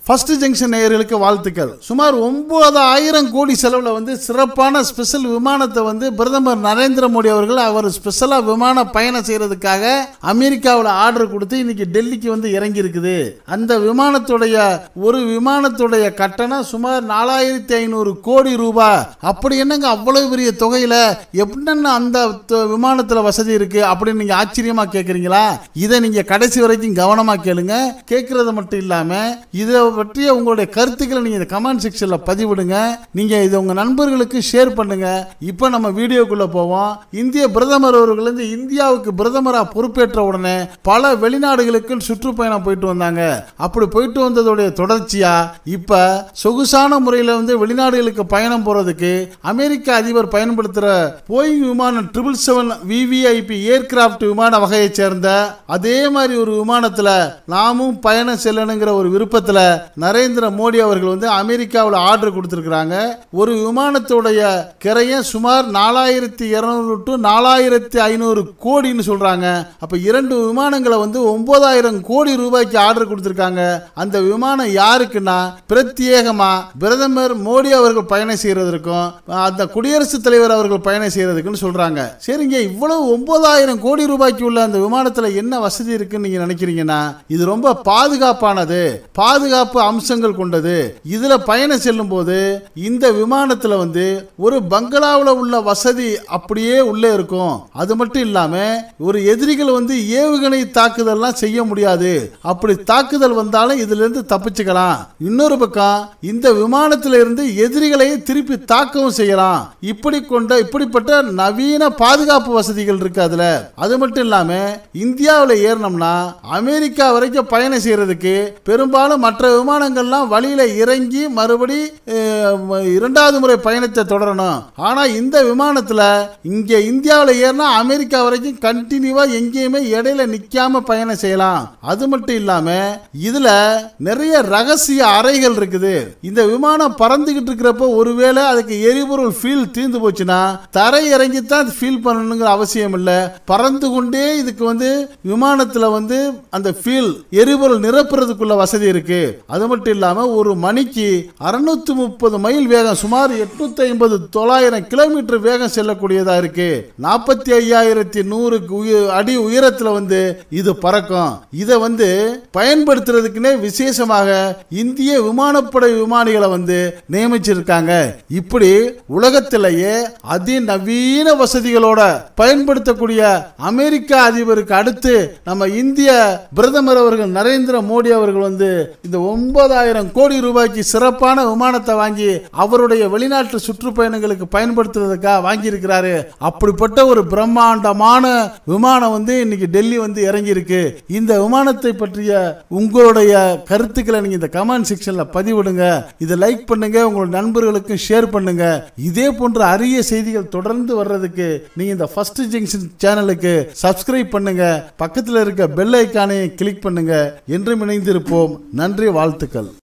first junction நேயர்களுக்கு வாழ்த்துக்கள் சுமார் ஒன்பதாயிரம் கோடி செலவில் வந்து சிறப்பான ஸ்பெஷல் விமானத்தை வந்து பிரதமர் நரேந்திர மோடி அவர்கள் அவர் ஸ்பெஷலாக விமான பயணம் செய்யறதுக்காக அமெரிக்காவில் ஆர்டர் கொடுத்து இன்னைக்கு டெல்லிக்கு வந்து இறங்கி இருக்குது அந்த விமானத்துடைய ஒரு விமானத்துடைய கட்டணம் சுமார் நாலாயிரத்தி ஐநூறு கோடி ரூபாய் அப்படி என்னங்க அவ்வளவு பெரிய தொகையில எப்படின்னு அந்த த- விமானத்துல வசதி இருக்கு அப்படின்னு நீங்க ஆச்சரியமா கேக்குறீங்களா இதை நீங்க கடைசி வரைக்கும் கவனமா கேளுங்க கேட்கறது மட்டும் இல்லாம இதை பற்றிய உங்களுடைய கருத்துக்களை நீங்க இந்த கமெண்ட் செக்ஷன்ல பதிவிடுங்க நீங்க இதை உங்க நண்பர்களுக்கு ஷேர் பண்ணுங்க இப்போ நம்ம வீடியோக்குள்ள போவோம் இந்திய பிரதமர் அவர்கள் வந்து இந்தியாவுக்கு பிரதமரா பொறுப்பேற்ற உடனே பல வெளிநாடுகளுக்கு சுற்றுப்பயணம் போயிட்டு வந்தாங்க அப்படி போயிட்டு வந்ததோடைய தொடர்ச்சியா இப்ப சொகுசான முறையில் வந்து வெளிநாடுகளுக்கு பயணம் போறதுக்கு அமெரிக்க அதிபர் பயன்படுத்துற போயிங் விமானம் ட்ரிபிள் செவன் விவிஐபி ஏர்கிராஃப்ட் விமான வகையைச் சேர்ந்த அதே மாதிரி ஒரு விமானத்துல நாமும் பயணம் செல்லணுங்கிற ஒரு விருப்பத்துல நரேந்திர மோடி அவர்கள் வந்து அமெரிக்காவில் ஆர்டர் கொடுத்திருக்கிறாங்க ஒரு விமானத்துடைய கிரையம் சுமார் நாலாயிரத்தி இருநூறு டு நாலாயிரத்தி ஐநூறு கோடின்னு சொல்றாங்க அப்ப இரண்டு விமானங்களை வந்து ஒன்பதாயிரம் கோடி ரூபாய்க்கு ஆர்டர் கொடுத்திருக்காங்க அந்த விமானம் யாருக்குன்னா பிரத்யேகமா பிரதமர் மோடி அவர்கள் பயணம் செய்யறதற்கும் அந்த குடியரசுத் தலைவர் அவர்கள் பயணம் செய்யறதுக்குன்னு சொல்றாங்க சரிங்க இவ்வளவு ஒன்பதாயிரம் கோடி ரூபாய்க்கு உள்ள அந்த விமானத்துல என்ன வசதி இருக்குன்னு நீங்க நினைக்கிறீங்கன்னா இது ரொம்ப பாதுகாப்பானது பாதுகாப்பு அம்சங்கள் கொண்டது இதுல பயணம் செல்லும் போது இந்த விமானத்துல வந்து ஒரு பங்களாவில் உள்ள வசதி அப்படியே உள்ளே இருக்கும் அது மட்டும் இல்லாம ஒரு எதிரிகள் வந்து ஏவுகணை தாக்குதல்லாம் செய்ய முடியாது அப்படி தாக்குதல் வந்தாலும் இதுல இருந்து தப்பிச்சுக்கலாம் இன்னொரு பக்கம் இந்த விமானத்தில இருந்து எதிரிகளை திருப்பி தாக்கவும் செய்யலாம் இப்படி கொண்ட இப்படிப்பட்ட நவீன பாதுகாப்பு வசதிகள் இருக்கு அதுல அது மட்டும் இல்லாம இந்தியாவில் ஏறினோம்னா அமெரிக்கா வரைக்கும் பயணம் செய்யறதுக்கு பெரும்பாலும் மற்ற விமானங்கள்லாம் வழியில இறங்கி மறுபடி அஹ், இரண்டாவது முறை பயணத்தை தொடரணும் ஆனா இந்த விமானத்துல இங்க இந்தியாவில் ஏறினா அமெரிக்கா வரைக்கும் கண்டினியூவா எங்கேயுமே இடையில நிக்காம பயணம் செய்யலாம் அது மட்டும் இல்லாம இதுல நிறைய ரகசிய அறைகள் இருக்குது இந்த விமானம் பறந்துகிட்டு இருக்கிறப்போ ஒருவேளை அதுக்கு எரிபொருள் ஃபீல் தீர்ந்து போச்சுன்னா தரை இறங்கி தான் ஃபீல் பண்ணணுங்கிற அவசியம் இல்லை பறந்து கொண்டே இதுக்கு வந்து விமானத்துல வந்து அந்த ஃபீல் எரிபொருள் நிரப்புறதுக்குள்ள வசதி இருக்கு அது மட்டும் இல்லாம ஒரு மணிக்கு அறுநூத்தி முப்பது மைல் வேகம் சுமார் எட்நூத்தி ஐம்பது தொள்ளாயிரம் கிலோமீட்டர் வேகம் செல்லக்கூடியதா இருக்கு நாற்பத்தி ஐயாயிரத்தி நூறு அடி உயரத்துல வந்து இது பறக்கும் இதை வந்து பயன்படுத்துறதுக்குன்னே விசேஷமாக இந்திய விமானப்படை விமானிகளை வந்து நியமிச்சிருக்காங்க இப்படி உலகத்திலேயே அதிநவீன வசதிகளோட பயன்படுத்தக்கூடிய அமெரிக்க அதிபருக்கு அடுத்து நம்ம இந்திய பிரதமர் அவர்கள் நரேந்திர மோடி அவர்கள் வந்து இந்த ஒன்பதாயிரம் கோடி ரூபாய்க்கு சிறப்பான விமானத்தை வாங்கி அவருடைய வெளிநாட்டு சுற்றுப்பயணங்களுக்கு பயன்படுத்துறதுக்காக வாங்கி இருக்கிறாரு அப்படிப்பட்ட ஒரு பிரம்மாண்டமான விமானம் வந்து இன்னைக்கு டெல்லி வந்து இறங்கி இருக்கு இந்த விமானத்தை பற்றிய உங்களுடைய கருத்துக்களை நீங்க இந்த கமெண்ட் செக்ஷன்ல பதிவிடுங்க இதை லைக் பண்ணுங்க உங்களோட நண்பர்களுக்கும் ஷேர் பண்ணுங்க இதே போன்ற அரிய செய்திகள் தொடர்ந்து வர்றதுக்கு நீங்க இந்த ஃபர்ஸ்ட் ஜங்ஷன் சேனலுக்கு சப்ஸ்கிரைப் பண்ணுங்க பக்கத்தில் இருக்க பெல் ஐக்கானை கிளிக் பண்ணுங்க என்றும் இணைந்திருப்போம் நன்றி வாழ்த்துக்கள்